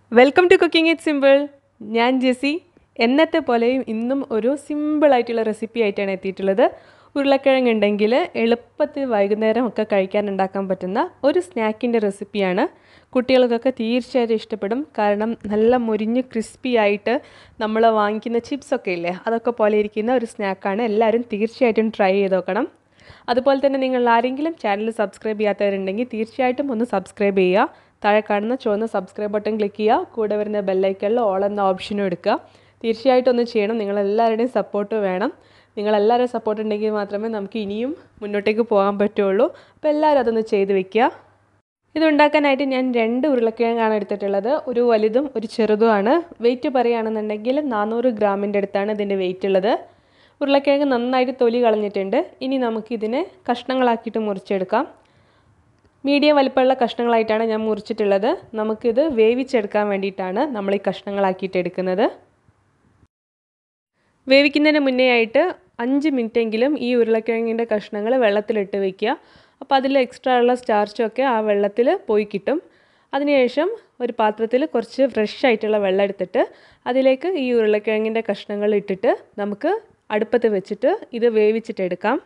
welcome to cooking it simple ഞാൻ Jessy എന്നത്തെ പോലെയും ഇന്നും ഒരു സിമ്പിളായിട്ടുള്ള റെസിപ്പി ആയിട്ടാണ് എത്തിയിട്ടുള്ളത് ഉരുളക്കിഴങ്ങ് ഉണ്ടെങ്കിൽ എളുപ്പത്തിൽ വൈകുന്നേരം ഒക്കെ കഴിക്കാൻ ഉണ്ടാക്കാൻ പറ്റുന്ന ഒരു സ്നാക്കിൻ്റെ റെസിപ്പിയാണ് കുട്ടികൾക്കൊക്കെ തീർച്ചയായിട്ടും ഇഷ്ടപ്പെടും കാരണം നല്ല മുരിഞ്ഞ് ക്രിസ്പി ആയിട്ട് നമ്മൾ വാങ്ങിക്കുന്ന ചിപ്സൊക്കെ ഇല്ലേ അതൊക്കെ പോലെ ഇരിക്കുന്ന ഒരു സ്നാക്കാണ് എല്ലാവരും തീർച്ചയായിട്ടും ട്രൈ ചെയ്ത് നോക്കണം അതുപോലെ തന്നെ നിങ്ങൾ ആരെങ്കിലും ചാനൽ സബ്സ്ക്രൈബ് ചെയ്യാത്തവരുണ്ടെങ്കിൽ തീർച്ചയായിട്ടും ഒന്ന് സബ്സ്ക്രൈബ് ചെയ്യുക താഴെ കാണുന്ന ചുവന്ന സബ്സ്ക്രൈബ് ബട്ടൺ ക്ലിക്ക് ചെയ്യുക കൂടെ വരുന്ന ബെല്ലൈക്കണിൽ ഓൾ എന്ന ഓപ്ഷനും എടുക്കുക തീർച്ചയായിട്ടും ഒന്ന് ചെയ്യണം നിങ്ങളെല്ലാവരുടെയും സപ്പോർട്ട് വേണം നിങ്ങളെല്ലാവരും സപ്പോർട്ട് ഉണ്ടെങ്കിൽ മാത്രമേ നമുക്ക് ഇനിയും മുന്നോട്ടേക്ക് പോകാൻ പറ്റുള്ളൂ അപ്പോൾ എല്ലാവരും അതൊന്ന് ചെയ്ത് വെക്കുക ഇത് ഉണ്ടാക്കാനായിട്ട് ഞാൻ രണ്ട് ഉരുളക്കിഴങ്ങാണ് എടുത്തിട്ടുള്ളത് ഒരു വലുതും ഒരു ചെറുതുമാണ് വെയിറ്റ് പറയുകയാണെന്നുണ്ടെങ്കിൽ നാനൂറ് ഗ്രാമിൻ്റെ അടുത്താണ് ഇതിൻ്റെ വെയിറ്റ് ഉള്ളത് ഉരുളക്കിഴങ്ങ് നന്നായിട്ട് തൊലി കളഞ്ഞിട്ടുണ്ട് ഇനി നമുക്കിതിനെ കഷ്ണങ്ങളാക്കിയിട്ട് മുറിച്ചെടുക്കാം മീഡിയം വലിപ്പമുള്ള കഷ്ണങ്ങളായിട്ടാണ് ഞാൻ മുറിച്ചിട്ടുള്ളത് നമുക്കിത് വേവിച്ചെടുക്കാൻ വേണ്ടിയിട്ടാണ് നമ്മൾ ഈ കഷ്ണങ്ങളാക്കിയിട്ട് എടുക്കുന്നത് വേവിക്കുന്നതിന് മുന്നേ ആയിട്ട് അഞ്ച് മിനിറ്റെങ്കിലും ഈ ഉരുളക്കിഴങ്ങിൻ്റെ കഷ്ണങ്ങൾ വെള്ളത്തിലിട്ട് വെക്കുക അപ്പോൾ അതിൽ എക്സ്ട്രാ ഉള്ള സ്റ്റാർച്ചൊക്കെ ആ വെള്ളത്തിൽ പോയി കിട്ടും അതിനുശേഷം ഒരു പാത്രത്തിൽ കുറച്ച് ഫ്രഷ് ആയിട്ടുള്ള വെള്ളം എടുത്തിട്ട് അതിലേക്ക് ഈ ഉരുളക്കിഴങ്ങിൻ്റെ കഷ്ണങ്ങൾ ഇട്ടിട്ട് നമുക്ക് അടുപ്പത്ത് വെച്ചിട്ട് ഇത് വേവിച്ചിട്ടെടുക്കാം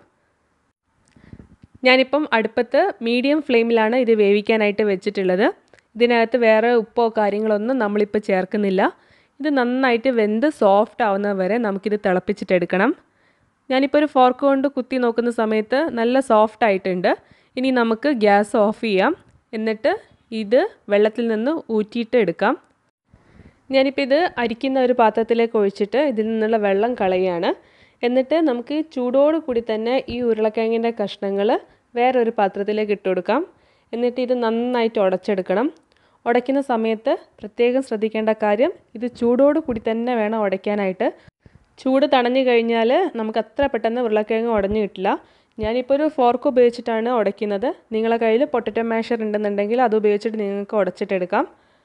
ഞാനിപ്പം അടുപ്പത്ത് മീഡിയം ഫ്ലെയിമിലാണ് ഇത് വേവിക്കാനായിട്ട് വെച്ചിട്ടുള്ളത് ഇതിനകത്ത് വേറെ ഉപ്പോ കാര്യങ്ങളൊന്നും നമ്മളിപ്പോൾ ചേർക്കുന്നില്ല ഇത് നന്നായിട്ട് വെന്ത് സോഫ്റ്റ് ആവുന്നത് വരെ നമുക്കിത് തിളപ്പിച്ചിട്ടെടുക്കണം ഞാനിപ്പോൾ ഒരു ഫോർക്ക് കൊണ്ട് കുത്തി നോക്കുന്ന സമയത്ത് നല്ല സോഫ്റ്റ് ആയിട്ടുണ്ട് ഇനി നമുക്ക് ഗ്യാസ് ഓഫ് ചെയ്യാം എന്നിട്ട് ഇത് വെള്ളത്തിൽ നിന്ന് ഊറ്റിയിട്ട് എടുക്കാം ഞാനിപ്പോൾ ഇത് അരിക്കുന്ന ഒരു പാത്രത്തിലേക്ക് ഒഴിച്ചിട്ട് ഇതിൽ നിന്നുള്ള വെള്ളം കളയുകയാണ് എന്നിട്ട് നമുക്ക് ചൂടോട് കൂടി തന്നെ ഈ ഉരുളക്കിഴങ്ങിൻ്റെ കഷ്ണങ്ങൾ വേറൊരു പാത്രത്തിലേക്ക് ഇട്ട് കൊടുക്കാം എന്നിട്ട് ഇത് നന്നായിട്ട് ഉടച്ചെടുക്കണം ഉടയ്ക്കുന്ന സമയത്ത് പ്രത്യേകം ശ്രദ്ധിക്കേണ്ട കാര്യം ഇത് ചൂടോട് കൂടി തന്നെ വേണം ഉടയ്ക്കാനായിട്ട് ചൂട് തണഞ്ഞു കഴിഞ്ഞാൽ നമുക്ക് അത്ര പെട്ടെന്ന് ഉരുളക്കിഴങ്ങ് ഉടഞ്ഞു കിട്ടില്ല ഞാനിപ്പോൾ ഒരു ഫോർക്ക് ഉപയോഗിച്ചിട്ടാണ് ഉടയ്ക്കുന്നത് നിങ്ങളുടെ കയ്യിൽ പൊട്ടറ്റോ മാഷർ ഉണ്ടെന്നുണ്ടെങ്കിൽ അത് ഉപയോഗിച്ചിട്ട് നിങ്ങൾക്ക് ഉടച്ചിട്ടെടുക്കാം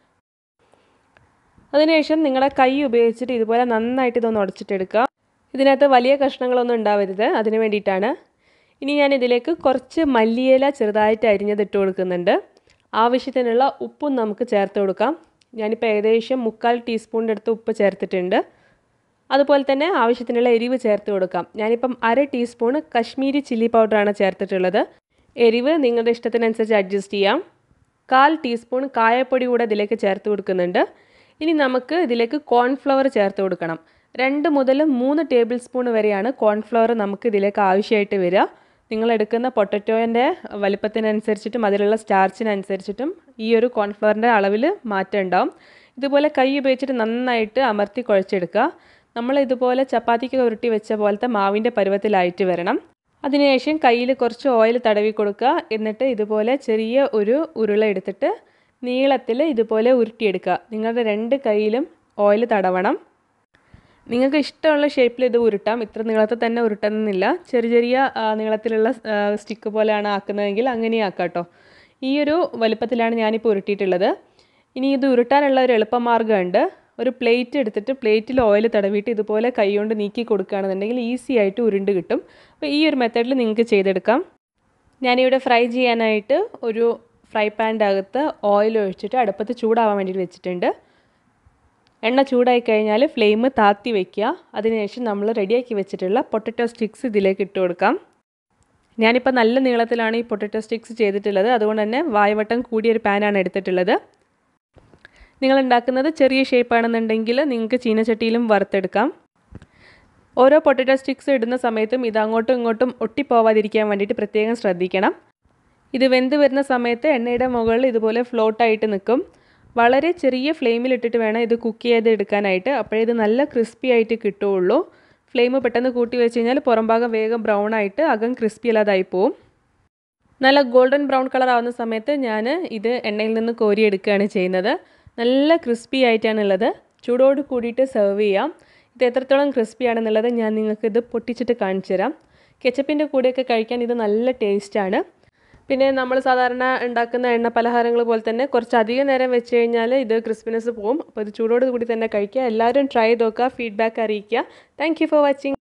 അതിനുശേഷം നിങ്ങളുടെ കൈ ഉപയോഗിച്ചിട്ട് ഇതുപോലെ നന്നായിട്ട് ഇതൊന്ന് ഉടച്ചിട്ടെടുക്കുക ഇതിനകത്ത് വലിയ കഷ്ണങ്ങളൊന്നും ഉണ്ടാവരുത് അതിന് വേണ്ടിയിട്ടാണ് ഇനി ഞാൻ ഇതിലേക്ക് കുറച്ച് മല്ലിയില ചെറുതായിട്ട് അരിഞ്ഞത് ഇട്ട് കൊടുക്കുന്നുണ്ട് ആവശ്യത്തിനുള്ള ഉപ്പും നമുക്ക് ചേർത്ത് കൊടുക്കാം ഞാനിപ്പോൾ ഏകദേശം മുക്കാൽ ടീസ്പൂണിൻ്റെ അടുത്ത് ഉപ്പ് ചേർത്തിട്ടുണ്ട് അതുപോലെ തന്നെ ആവശ്യത്തിനുള്ള എരിവ് ചേർത്ത് കൊടുക്കാം ഞാനിപ്പം അര ടീസ്പൂൺ കശ്മീരി ചില്ലി പൗഡറാണ് ചേർത്തിട്ടുള്ളത് എരിവ് നിങ്ങളുടെ ഇഷ്ടത്തിനനുസരിച്ച് അഡ്ജസ്റ്റ് ചെയ്യാം കാൽ ടീസ്പൂൺ കായപ്പൊടി കൂടെ ഇതിലേക്ക് ചേർത്ത് കൊടുക്കുന്നുണ്ട് ഇനി നമുക്ക് ഇതിലേക്ക് കോൺഫ്ലവർ ചേർത്ത് കൊടുക്കണം രണ്ട് മുതൽ മൂന്ന് ടേബിൾ സ്പൂൺ വരെയാണ് കോൺഫ്ലവർ നമുക്ക് ഇതിലേക്ക് ആവശ്യമായിട്ട് വരിക നിങ്ങൾ എടുക്കുന്ന പൊട്ടറ്റോൻ്റെ വലിപ്പത്തിനനുസരിച്ചിട്ടും അതിലുള്ള സ്റ്റാർച്ചിനനുസരിച്ചിട്ടും ഈ ഒരു കോൺഫ്ലവറിൻ്റെ അളവിൽ മാറ്റം ഉണ്ടാവും ഇതുപോലെ കൈ ഉപയോഗിച്ചിട്ട് നന്നായിട്ട് അമർത്തി കുഴച്ചെടുക്കുക നമ്മൾ ഇതുപോലെ ചപ്പാത്തിക്ക് ഉരുട്ടി വെച്ച പോലത്തെ മാവിൻ്റെ പരുവത്തിലായിട്ട് വരണം അതിനുശേഷം കയ്യിൽ കുറച്ച് ഓയിൽ തടവി കൊടുക്കുക എന്നിട്ട് ഇതുപോലെ ചെറിയ ഒരു ഉരുള എടുത്തിട്ട് നീളത്തിൽ ഇതുപോലെ ഉരുട്ടിയെടുക്കുക നിങ്ങളുടെ രണ്ട് കൈയിലും ഓയിൽ തടവണം നിങ്ങൾക്ക് ഇഷ്ടമുള്ള ഷേപ്പിൽ ഇത് ഉരുട്ടാം ഇത്ര നീളത്തിൽ തന്നെ ഉരുട്ടണമെന്നില്ല ചെറിയ ചെറിയ നീളത്തിലുള്ള സ്റ്റിക്ക് പോലെയാണ് ആക്കുന്നതെങ്കിൽ അങ്ങനെ ആക്കാം കേട്ടോ ഈ ഒരു വലുപ്പത്തിലാണ് ഞാനിപ്പോൾ ഉരുട്ടിയിട്ടുള്ളത് ഇനി ഇത് ഉരുട്ടാനുള്ള ഒരു എളുപ്പമാർഗ്ഗമുണ്ട് ഒരു പ്ലേറ്റ് എടുത്തിട്ട് പ്ലേറ്റിൽ ഓയിൽ തടവിയിട്ട് ഇതുപോലെ കൈകൊണ്ട് നീക്കി കൊടുക്കുകയാണെന്നുണ്ടെങ്കിൽ ഈസി ആയിട്ട് ഉരുണ്ട് കിട്ടും അപ്പോൾ ഈ ഒരു മെത്തേഡിൽ നിങ്ങൾക്ക് ചെയ്തെടുക്കാം ഞാനിവിടെ ഫ്രൈ ചെയ്യാനായിട്ട് ഒരു ഫ്രൈ പാൻ്റെ അകത്ത് ഓയിൽ ഒഴിച്ചിട്ട് അടുപ്പത്ത് ചൂടാവാൻ വേണ്ടിയിട്ട് വെച്ചിട്ടുണ്ട് എണ്ണ ചൂടായി കഴിഞ്ഞാൽ ഫ്ലെയിം താത്തി വയ്ക്കുക അതിനുശേഷം നമ്മൾ റെഡിയാക്കി വെച്ചിട്ടുള്ള പൊട്ടറ്റോ സ്റ്റിക്സ് ഇതിലേക്ക് ഇട്ട് കൊടുക്കാം ഞാനിപ്പോൾ നല്ല നീളത്തിലാണ് ഈ പൊട്ടറ്റോ സ്റ്റിക്സ് ചെയ്തിട്ടുള്ളത് അതുകൊണ്ട് തന്നെ വായവട്ടം കൂടിയൊരു പാനാണ് എടുത്തിട്ടുള്ളത് നിങ്ങൾ ഉണ്ടാക്കുന്നത് ചെറിയ ഷേപ്പാണെന്നുണ്ടെങ്കിൽ നിങ്ങൾക്ക് ചീനച്ചട്ടിയിലും വറുത്തെടുക്കാം ഓരോ പൊട്ടറ്റോ സ്റ്റിക്സ് ഇടുന്ന സമയത്തും ഇത് അങ്ങോട്ടും ഇങ്ങോട്ടും ഒട്ടിപ്പോവാതിരിക്കാൻ വേണ്ടിയിട്ട് പ്രത്യേകം ശ്രദ്ധിക്കണം ഇത് വെന്ത് വരുന്ന സമയത്ത് എണ്ണയുടെ മുകളിൽ ഇതുപോലെ ഫ്ലോട്ടായിട്ട് നിൽക്കും വളരെ ചെറിയ ഫ്ലെയിമിലിട്ടിട്ട് വേണം ഇത് കുക്ക് ചെയ്ത് എടുക്കാനായിട്ട് അപ്പോഴേ ഇത് നല്ല ക്രിസ്പി ആയിട്ട് കിട്ടുകയുള്ളൂ ഫ്ലെയിം പെട്ടെന്ന് കൂട്ടി വെച്ച് കഴിഞ്ഞാൽ പുറം ഭാഗം വേഗം ബ്രൗൺ ആയിട്ട് അകം ക്രിസ്പി അല്ലാതായി പോവും നല്ല ഗോൾഡൻ ബ്രൗൺ കളർ ആവുന്ന സമയത്ത് ഞാൻ ഇത് എണ്ണയിൽ നിന്ന് കോരിയെടുക്കുകയാണ് ചെയ്യുന്നത് നല്ല ക്രിസ്പി ആയിട്ടാണുള്ളത് ചൂടോട് കൂടിയിട്ട് സെർവ് ചെയ്യാം ഇത് എത്രത്തോളം ക്രിസ്പി ആണെന്നുള്ളത് ഞാൻ നിങ്ങൾക്ക് ഇത് പൊട്ടിച്ചിട്ട് കാണിച്ചു തരാം കെച്ചപ്പിൻ്റെ കൂടെയൊക്കെ കഴിക്കാൻ ഇത് നല്ല ടേസ്റ്റാണ് പിന്നെ നമ്മൾ സാധാരണ ഉണ്ടാക്കുന്ന എണ്ണ പലഹാരങ്ങൾ പോലെ തന്നെ കുറച്ച് അധികം നേരം വെച്ച് കഴിഞ്ഞാൽ ഇത് ക്രിസ്പിനെസ് പോകും അപ്പോൾ ഇത് ചൂടോട് കൂടി തന്നെ കഴിക്കുക എല്ലാവരും ട്രൈ ചെയ്ത് നോക്കുക ഫീഡ്ബാക്ക് അറിയിക്കുക താങ്ക് ഫോർ വാച്ചിങ്